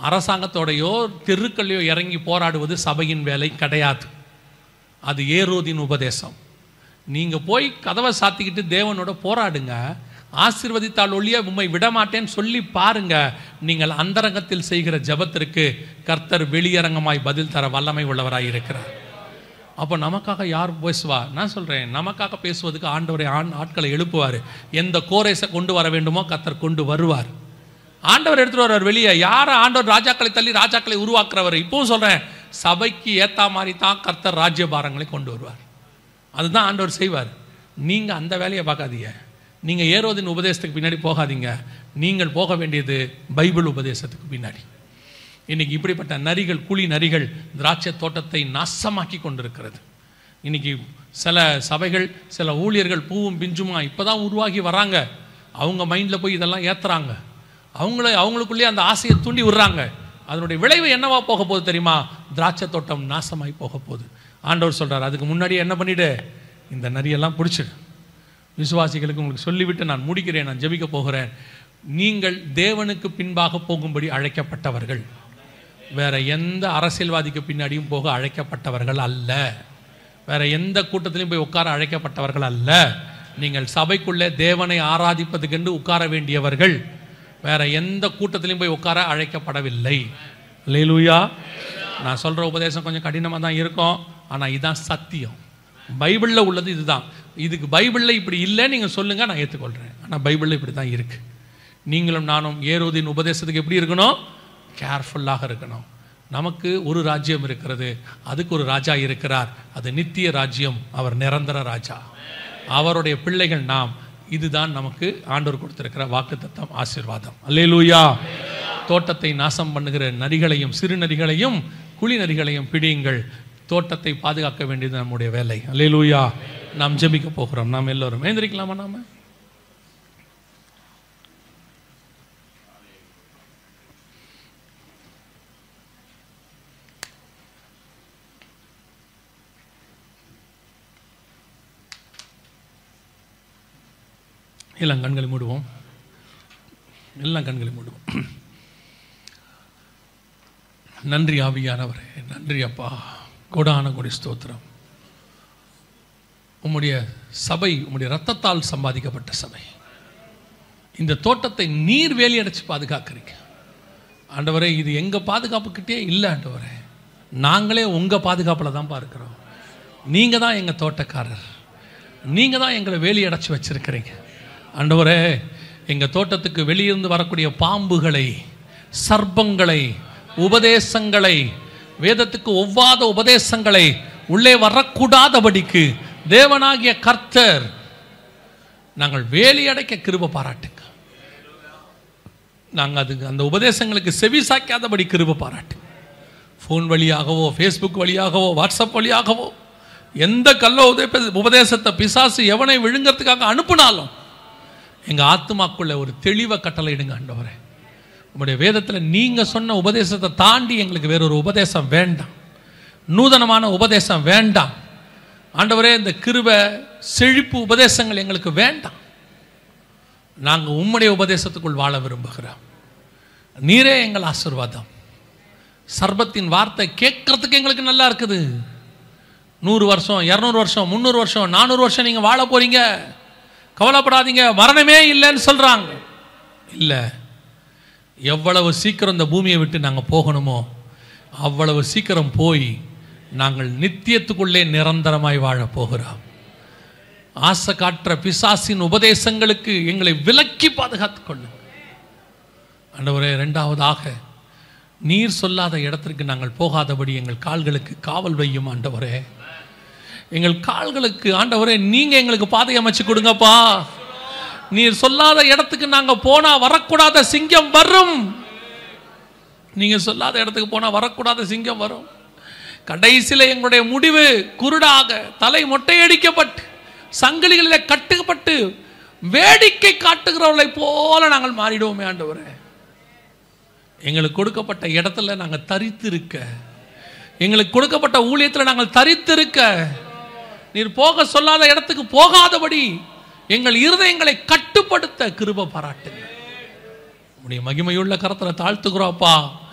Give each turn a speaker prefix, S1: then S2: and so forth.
S1: அரசாங்கத்தோடையோ தெருக்கள்லையோ இறங்கி போராடுவது சபையின் வேலை கிடையாது அது ஏரோதின் உபதேசம் நீங்கள் போய் கதவை சாத்திக்கிட்டு தேவனோட போராடுங்க ஆசீர்வதித்தால் ஒழிய உம்மை விடமாட்டேன்னு சொல்லி பாருங்க நீங்கள் அந்தரங்கத்தில் செய்கிற ஜெபத்திற்கு கர்த்தர் வெளியரங்கமாய் பதில் தர வல்லமை உள்ளவராய் இருக்கிறார் அப்போ நமக்காக யார் பேசுவா நான் சொல்கிறேன் நமக்காக பேசுவதுக்கு ஆண்டவரை ஆண் ஆட்களை எழுப்புவார் எந்த கோரேஸை கொண்டு வர வேண்டுமோ கர்த்தர் கொண்டு வருவார் ஆண்டவர் எடுத்துட்டு வருவார் வெளியே யாரை ஆண்டவர் ராஜாக்களை தள்ளி ராஜாக்களை உருவாக்குறவர் இப்பவும் சொல்கிறேன் சபைக்கு ஏத்தா மாதிரி தான் கர்த்தர் ராஜ்யபாரங்களை கொண்டு வருவார் அதுதான் ஆண்டவர் செய்வார் நீங்கள் அந்த வேலையை பார்க்காதீங்க நீங்கள் ஏரோதின் உபதேசத்துக்கு பின்னாடி போகாதீங்க நீங்கள் போக வேண்டியது பைபிள் உபதேசத்துக்கு பின்னாடி இன்னைக்கு இப்படிப்பட்ட நரிகள் குழி நரிகள் திராட்சை தோட்டத்தை நாசமாக்கி கொண்டிருக்கிறது இன்னைக்கு சில சபைகள் சில ஊழியர்கள் பூவும் பிஞ்சுமா இப்பதான் உருவாகி வராங்க அவங்க மைண்டில் போய் இதெல்லாம் ஏத்துறாங்க அவங்கள அவங்களுக்குள்ளேயே அந்த ஆசையை தூண்டி விடுறாங்க அதனுடைய விளைவு என்னவா போக போகுது தெரியுமா திராட்சை தோட்டம் நாசமாய் போக போகுது ஆண்டவர் சொல்றார் அதுக்கு முன்னாடியே என்ன பண்ணிடு இந்த நரியெல்லாம் பிடிச்சிடு விசுவாசிகளுக்கு உங்களுக்கு சொல்லிவிட்டு நான் முடிக்கிறேன் நான் ஜெபிக்க போகிறேன் நீங்கள் தேவனுக்கு பின்பாக போகும்படி அழைக்கப்பட்டவர்கள் வேற எந்த அரசியல்வாதிக்கு பின்னாடியும் போக அழைக்கப்பட்டவர்கள் அல்ல வேற எந்த கூட்டத்திலையும் போய் உட்கார அழைக்கப்பட்டவர்கள் அல்ல நீங்கள் சபைக்குள்ளே தேவனை ஆராதிப்பதுக்கென்று உட்கார வேண்டியவர்கள் வேற எந்த கூட்டத்திலையும் போய் உட்கார அழைக்கப்படவில்லை லேலூயா நான் சொல்ற உபதேசம் கொஞ்சம் கடினமாக தான் இருக்கும் ஆனால் இதுதான் சத்தியம் பைபிளில் உள்ளது இதுதான் இதுக்கு பைபிளில் இப்படி இல்லை நீங்கள் சொல்லுங்கள் நான் ஏற்றுக்கொள்கிறேன் ஆனால் பைபிளில் இப்படி தான் இருக்குது நீங்களும் நானும் ஏரோதின் உபதேசத்துக்கு எப்படி இருக்கணும் கேர்ஃபுல்லாக இருக்கணும் நமக்கு ஒரு ராஜ்யம் இருக்கிறது அதுக்கு ஒரு ராஜா இருக்கிறார் அது நித்திய ராஜ்யம் அவர் நிரந்தர ராஜா அவருடைய பிள்ளைகள் நாம் இதுதான் நமக்கு ஆண்டவர் கொடுத்திருக்கிற வாக்குத்தத்தம் ஆசீர்வாதம் அல்லேலூயா தோட்டத்தை நாசம் பண்ணுகிற நரிகளையும் சிறு நரிகளையும் குழி நரிகளையும் பிடியுங்கள் தோட்டத்தை பாதுகாக்க வேண்டியது நம்முடைய வேலை அல்லேலூயா நாம் ஜெபிக்க போகிறோம் நாம் எல்லோரும் எழுந்திரிக்கலாமா நாம எல்லாம் கண்களை மூடுவோம் எல்லாம் கண்களை மூடுவோம் நன்றி ஆவியானவரே நன்றி அப்பா கொடான கொடி ஸ்தோத்திரம் உம்முடைய சபை உம்முடைய ரத்தத்தால் சம்பாதிக்கப்பட்ட சபை இந்த தோட்டத்தை நீர் வேலி அடைச்சு பாதுகாக்கிறீங்க ஆண்டவரே இது எங்க பாதுகாப்புக்கிட்டே இல்லை ஆண்டவரே நாங்களே உங்க பாதுகாப்புல தான் பார்க்கிறோம் நீங்க தான் எங்க தோட்டக்காரர் நீங்க தான் எங்களை வேலி அடைச்சு வச்சிருக்கிறீங்க ஆண்டவரே எங்க தோட்டத்துக்கு வெளியிருந்து வரக்கூடிய பாம்புகளை சர்ப்பங்களை உபதேசங்களை வேதத்துக்கு ஒவ்வாத உபதேசங்களை உள்ளே வரக்கூடாதபடிக்கு தேவனாகிய கர்த்தர் நாங்கள் வேலி அடைக்க கிருப பாராட்டுங்க நாங்கள் அதுக்கு அந்த உபதேசங்களுக்கு செவி சாய்க்காதபடி கிருப பாராட்டுங்க ஃபோன் வழியாகவோ ஃபேஸ்புக் வழியாகவோ வாட்ஸ்அப் வழியாகவோ எந்த கல்ல உதய உபதேசத்தை பிசாசு எவனை விழுங்கிறதுக்காக அனுப்புனாலும் எங்கள் ஆத்மாக்குள்ள ஒரு தெளிவை கட்டளையிடுங்க ஆண்டவரே உங்களுடைய வேதத்தில் நீங்கள் சொன்ன உபதேசத்தை தாண்டி எங்களுக்கு வேறொரு உபதேசம் வேண்டாம் நூதனமான உபதேசம் வேண்டாம் ஆண்டவரே இந்த கிருப செழிப்பு உபதேசங்கள் எங்களுக்கு வேண்டாம் நாங்கள் உம்முடைய உபதேசத்துக்குள் வாழ விரும்புகிறோம் நீரே எங்கள் ஆசிர்வாதம் சர்பத்தின் வார்த்தை கேட்கறதுக்கு எங்களுக்கு நல்லா இருக்குது நூறு வருஷம் இரநூறு வருஷம் முந்நூறு வருஷம் நானூறு வருஷம் நீங்கள் வாழ போறீங்க கவலைப்படாதீங்க மரணமே இல்லைன்னு சொல்கிறாங்க இல்லை எவ்வளவு சீக்கிரம் இந்த பூமியை விட்டு நாங்கள் போகணுமோ அவ்வளவு சீக்கிரம் போய் நாங்கள் நித்தியத்துக்குள்ளே நிரந்தரமாய் வாழப் போகிறோம் ஆசை காட்டுற பிசாசின் உபதேசங்களுக்கு எங்களை விலக்கி பாதுகாத்துக் கொள்ளுங்க ஆண்டவரே ரெண்டாவதாக நீர் சொல்லாத இடத்திற்கு நாங்கள் போகாதபடி எங்கள் கால்களுக்கு காவல் வையும் ஆண்டவரே எங்கள் கால்களுக்கு ஆண்டவரே நீங்க எங்களுக்கு பாதை அமைச்சு கொடுங்கப்பா நீர் சொல்லாத இடத்துக்கு நாங்க போனா வரக்கூடாத சிங்கம் வரும் நீங்க சொல்லாத இடத்துக்கு போனா வரக்கூடாத சிங்கம் வரும் கடைசியில் எங்களுடைய முடிவு குருடாக தலை மொட்டையடிக்கப்பட்டு சங்கிலிகளில் கட்டுப்பட்டு வேடிக்கை காட்டுகிறவர்களை போல நாங்கள் மாறிடுவோமே ஆண்டவரே எங்களுக்கு கொடுக்கப்பட்ட இடத்துல நாங்கள் தரித்திருக்க எங்களுக்கு கொடுக்கப்பட்ட ஊழியத்தில் நாங்கள் தரித்திருக்க நீர் போக சொல்லாத இடத்துக்கு போகாதபடி எங்கள் இருதயங்களை கட்டுப்படுத்த கிருப பாராட்டுங்க உடைய மகிமையுள்ள கரத்தில் தாழ்த்துக்கிறோப்பா